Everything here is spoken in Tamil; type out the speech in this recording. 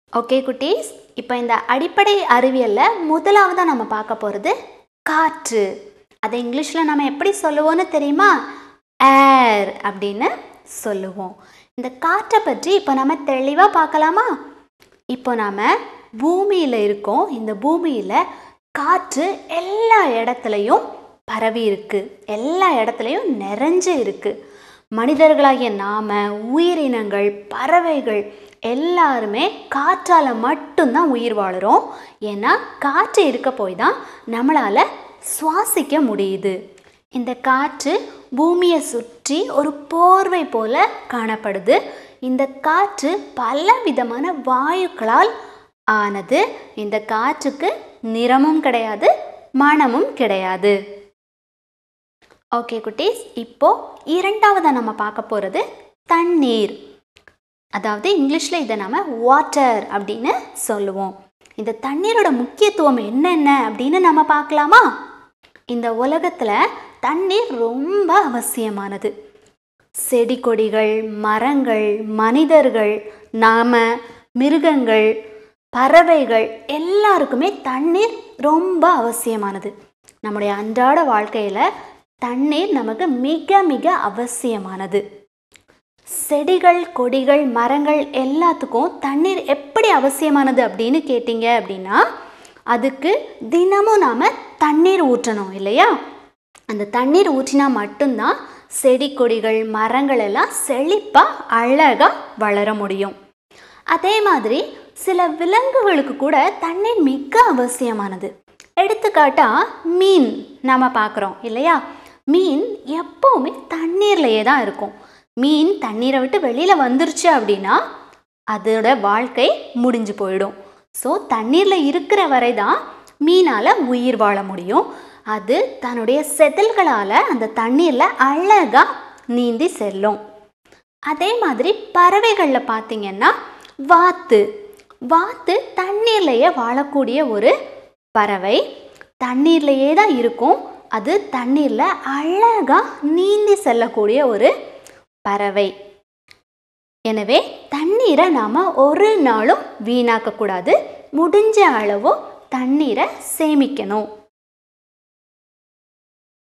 ஓகே குட்டீஸ் இப்போ இந்த அடிப்படை அறிவியலில் முதலாவதாக நம்ம பார்க்க போகிறது காற்று அதை இங்கிலீஷில் நம்ம எப்படி சொல்லுவோன்னு தெரியுமா ஏர் அப்படின்னு சொல்லுவோம் இந்த காற்றை பற்றி இப்போ நம்ம தெளிவாக பார்க்கலாமா இப்போ நாம் பூமியில் இருக்கோம் இந்த பூமியில் காற்று எல்லா இடத்துலையும் பரவி இருக்கு எல்லா இடத்துலையும் நிறைஞ்சு இருக்கு மனிதர்களாகிய நாம உயிரினங்கள் பறவைகள் எல்லாருமே காற்றால் மட்டும்தான் உயிர் வாழுறோம் ஏன்னா காற்று இருக்க போய் தான் நம்மளால் சுவாசிக்க முடியுது இந்த காற்று பூமியை சுற்றி ஒரு போர்வை போல காணப்படுது இந்த காற்று பல விதமான வாயுக்களால் ஆனது இந்த காற்றுக்கு நிறமும் கிடையாது மனமும் கிடையாது ஓகே குட்டீஸ் இப்போ இரண்டாவதாக நம்ம பார்க்க போகிறது தண்ணீர் அதாவது இங்கிலீஷில் இதை நம்ம வாட்டர் அப்படின்னு சொல்லுவோம் இந்த தண்ணீரோட முக்கியத்துவம் என்னென்ன அப்படின்னு நம்ம பார்க்கலாமா இந்த உலகத்தில் தண்ணீர் ரொம்ப அவசியமானது செடி கொடிகள் மரங்கள் மனிதர்கள் நாம மிருகங்கள் பறவைகள் எல்லாருக்குமே தண்ணீர் ரொம்ப அவசியமானது நம்முடைய அன்றாட வாழ்க்கையில் தண்ணீர் நமக்கு மிக மிக அவசியமானது செடிகள் கொடிகள் மரங்கள் எல்லாத்துக்கும் தண்ணீர் எப்படி அவசியமானது அப்படின்னு கேட்டிங்க அப்படின்னா அதுக்கு தினமும் நாம் தண்ணீர் ஊற்றணும் இல்லையா அந்த தண்ணீர் ஊற்றினா மட்டும்தான் செடி கொடிகள் மரங்கள் எல்லாம் செழிப்பாக அழகாக வளர முடியும் அதே மாதிரி சில விலங்குகளுக்கு கூட தண்ணீர் மிக அவசியமானது எடுத்துக்காட்டா மீன் நாம் பார்க்குறோம் இல்லையா மீன் எப்போவுமே தண்ணீர்லையே தான் இருக்கும் மீன் தண்ணீரை விட்டு வெளியில் வந்துருச்சு அப்படின்னா அதோட வாழ்க்கை முடிஞ்சு போயிடும் ஸோ தண்ணீரில் இருக்கிற வரை தான் மீனால் உயிர் வாழ முடியும் அது தன்னுடைய செதில்களால் அந்த தண்ணீரில் அழகாக நீந்தி செல்லும் அதே மாதிரி பறவைகளில் பார்த்தீங்கன்னா வாத்து வாத்து தண்ணீர்லையே வாழக்கூடிய ஒரு பறவை தண்ணீர்லையே தான் இருக்கும் அது தண்ணீரில் அழகாக நீந்தி செல்லக்கூடிய ஒரு பறவை எனவே தண்ணீரை நாம் ஒரு நாளும் வீணாக்கக்கூடாது முடிஞ்ச அளவு தண்ணீரை சேமிக்கணும்